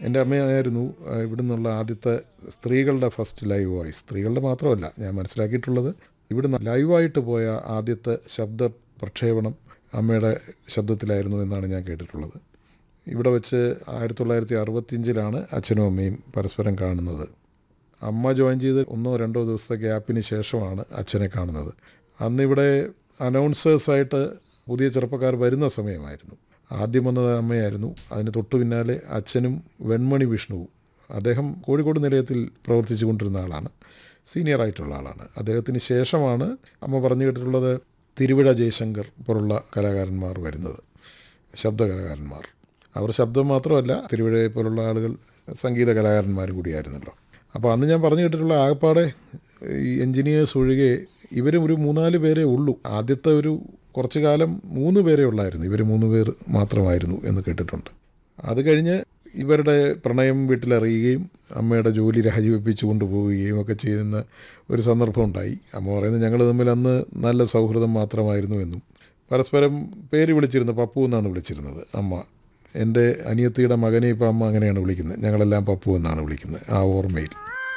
എൻ്റെ അമ്മയായിരുന്നു ആ, ഇവിടെ നിന്നുള്ള ആദ്യത്തെ സ്ത്രീകളുടെ ഫസ്റ്റ് ലൈവ് വോയിസ് സ്ത്രീകളുടെ മാത്രമല്ല ഞാൻ മനസ്സിലാക്കിയിട്ടുള്ളത് ഇവിടുന്ന് ലൈവായിട്ട് പോയ ആദ്യത്തെ ശബ്ദ പ്രക്ഷേപണം അമ്മയുടെ ശബ്ദത്തിലായിരുന്നു എന്നാണ് ഞാൻ കേട്ടിട്ടുള്ളത് ഇവിടെ വെച്ച് ആയിരത്തി തൊള്ളായിരത്തി അറുപത്തിയഞ്ചിലാണ് അച്ഛനും അമ്മയും പരസ്പരം കാണുന്നത് അമ്മ ജോയിൻ ചെയ്ത് ഒന്നോ രണ്ടോ ദിവസത്തെ ഗ്യാപ്പിന് ശേഷമാണ് അച്ഛനെ കാണുന്നത് അന്നിവിടെ അനൗൺസേഴ്സായിട്ട് പുതിയ ചെറുപ്പക്കാർ വരുന്ന സമയമായിരുന്നു ആദ്യം വന്നത് അമ്മയായിരുന്നു അതിന് തൊട്ടു പിന്നാലെ അച്ഛനും വെൺമണി വിഷ്ണുവും അദ്ദേഹം കോഴിക്കോട് നിലയത്തിൽ പ്രവർത്തിച്ചു കൊണ്ടിരുന്ന ആളാണ് സീനിയർ ആയിട്ടുള്ള ആളാണ് അദ്ദേഹത്തിന് ശേഷമാണ് അമ്മ പറഞ്ഞു കേട്ടിട്ടുള്ളത് തിരുവിഴ ജയശങ്കർ പോലുള്ള കലാകാരന്മാർ വരുന്നത് ശബ്ദ കലാകാരന്മാർ അവർ ശബ്ദം മാത്രമല്ല തിരുവിഴയെ പോലുള്ള ആളുകൾ സംഗീത കലാകാരന്മാരും കൂടിയായിരുന്നല്ലോ അപ്പോൾ അന്ന് ഞാൻ പറഞ്ഞു കേട്ടിട്ടുള്ള ആകപ്പാടെ ഈ എൻജിനീയേഴ്സ് ഒഴികെ ഇവരും ഒരു മൂന്നാല് പേരേ ഉള്ളൂ ആദ്യത്തെ ഒരു കുറച്ചു കാലം മൂന്ന് പേരേ ഉള്ളായിരുന്നു ഇവർ മൂന്ന് പേർ മാത്രമായിരുന്നു എന്ന് കേട്ടിട്ടുണ്ട് അത് കഴിഞ്ഞ് ഇവരുടെ പ്രണയം വീട്ടിലറിയുകയും അമ്മയുടെ ജോലി രാജിവെപ്പിച്ചു കൊണ്ടുപോവുകയും ഒക്കെ ചെയ്യുന്ന ഒരു സന്ദർഭം ഉണ്ടായി അമ്മ പറയുന്നത് ഞങ്ങൾ തമ്മിൽ അന്ന് നല്ല സൗഹൃദം മാത്രമായിരുന്നു എന്നും പരസ്പരം പേര് വിളിച്ചിരുന്നു പപ്പു എന്നാണ് വിളിച്ചിരുന്നത് അമ്മ എൻ്റെ അനിയത്തിയുടെ മകനെ ഇപ്പം അമ്മ അങ്ങനെയാണ് വിളിക്കുന്നത് ഞങ്ങളെല്ലാം പപ്പു എന്നാണ് വിളിക്കുന്നത് ആ ഓർമ്മയിൽ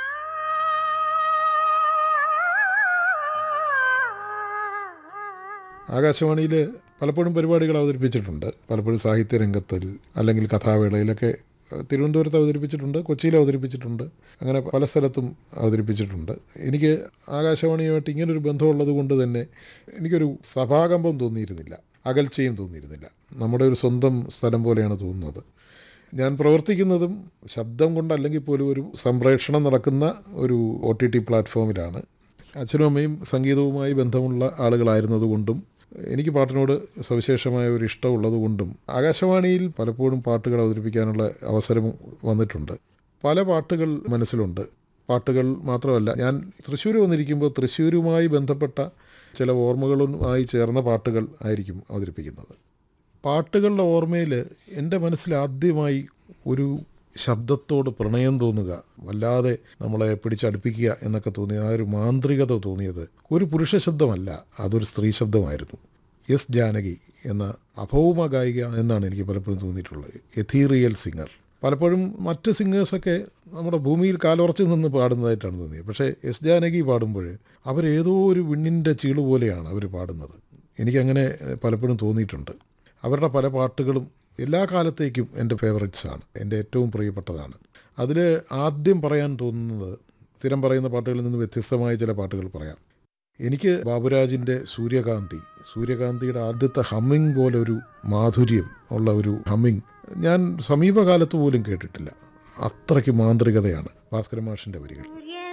ആകാശവാണിയിൽ പലപ്പോഴും പരിപാടികൾ അവതരിപ്പിച്ചിട്ടുണ്ട് പലപ്പോഴും സാഹിത്യ രംഗത്തിൽ അല്ലെങ്കിൽ കഥാവേളയിലൊക്കെ ഏഹ്, തിരുവനന്തപുരത്ത് അവതരിപ്പിച്ചിട്ടുണ്ട് കൊച്ചിയിൽ അവതരിപ്പിച്ചിട്ടുണ്ട് അങ്ങനെ പല സ്ഥലത്തും അവതരിപ്പിച്ചിട്ടുണ്ട് എനിക്ക് ആകാശവാണിയുമായിട്ട് ഇങ്ങനൊരു ബന്ധമുള്ളത് കൊണ്ട് തന്നെ എനിക്കൊരു സഭാകമ്പം തോന്നിയിരുന്നില്ല അകൽച്ചയും തോന്നിയിരുന്നില്ല നമ്മുടെ ഒരു സ്വന്തം സ്ഥലം പോലെയാണ് തോന്നുന്നത് ഞാൻ പ്രവർത്തിക്കുന്നതും ശബ്ദം കൊണ്ടല്ലെങ്കിൽ പോലും ഒരു സംപ്രേഷണം നടക്കുന്ന ഒരു ഒ ടി ടി പ്ലാറ്റ്ഫോമിലാണ് അച്ഛനും അമ്മയും സംഗീതവുമായി ബന്ധമുള്ള ആളുകളായിരുന്നതുകൊണ്ടും എനിക്ക് പാട്ടിനോട് സവിശേഷമായ ഒരു ഇഷ്ടമുള്ളത് കൊണ്ടും ആകാശവാണിയിൽ പലപ്പോഴും പാട്ടുകൾ അവതരിപ്പിക്കാനുള്ള അവസരം വന്നിട്ടുണ്ട് പല പാട്ടുകൾ മനസ്സിലുണ്ട് പാട്ടുകൾ മാത്രമല്ല ഞാൻ തൃശ്ശൂർ വന്നിരിക്കുമ്പോൾ തൃശ്ശൂരുമായി ബന്ധപ്പെട്ട ചില ഓർമ്മകളുമായി ചേർന്ന പാട്ടുകൾ ആയിരിക്കും അവതരിപ്പിക്കുന്നത് പാട്ടുകളുടെ ഓർമ്മയിൽ എൻ്റെ മനസ്സിൽ ആദ്യമായി ഒരു ശബ്ദത്തോട് പ്രണയം തോന്നുക വല്ലാതെ നമ്മളെ പിടിച്ചടുപ്പിക്കുക എന്നൊക്കെ തോന്നിയ ആ ഒരു മാന്ത്രികത തോന്നിയത് ഒരു പുരുഷ ശബ്ദമല്ല അതൊരു സ്ത്രീ ശബ്ദമായിരുന്നു എസ് ജാനകി എന്ന അഭൗമ ഗായിക എന്നാണ് എനിക്ക് പലപ്പോഴും തോന്നിയിട്ടുള്ളത് എഥീറിയൽ സിംഗർ പലപ്പോഴും മറ്റ് സിംഗേഴ്സൊക്കെ നമ്മുടെ ഭൂമിയിൽ കാലുറച്ച് നിന്ന് പാടുന്നതായിട്ടാണ് തോന്നിയത് പക്ഷേ എസ് ജാനകി പാടുമ്പോൾ അവരേതോ ഒരു വിണ്ണിൻ്റെ ചീള് പോലെയാണ് അവർ പാടുന്നത് എനിക്കങ്ങനെ ഏഹ്, പലപ്പോഴും തോന്നിയിട്ടുണ്ട് അവരുടെ പല പാട്ടുകളും എല്ലാ കാലത്തേക്കും എൻ്റെ ഫേവറേറ്റ്സ് ആണ് എൻ്റെ ഏറ്റവും പ്രിയപ്പെട്ടതാണ് അതിൽ ആദ്യം പറയാൻ തോന്നുന്നത് സ്ഥിരം പറയുന്ന പാട്ടുകളിൽ നിന്ന് വ്യത്യസ്തമായ ചില പാട്ടുകൾ പറയാം എനിക്ക് ബാബുരാജിൻ്റെ സൂര്യകാന്തി സൂര്യകാന്തിയുടെ ആദ്യത്തെ ഹമ്മിങ് പോലെ ഒരു മാധുര്യം ഉള്ള ഒരു ഹമ്മിങ് ഞാൻ സമീപകാലത്ത് പോലും കേട്ടിട്ടില്ല അത്രയ്ക്ക് മാന്ത്രികതയാണ് ഭാസ്കര മാഷിൻ്റെ വരികൾ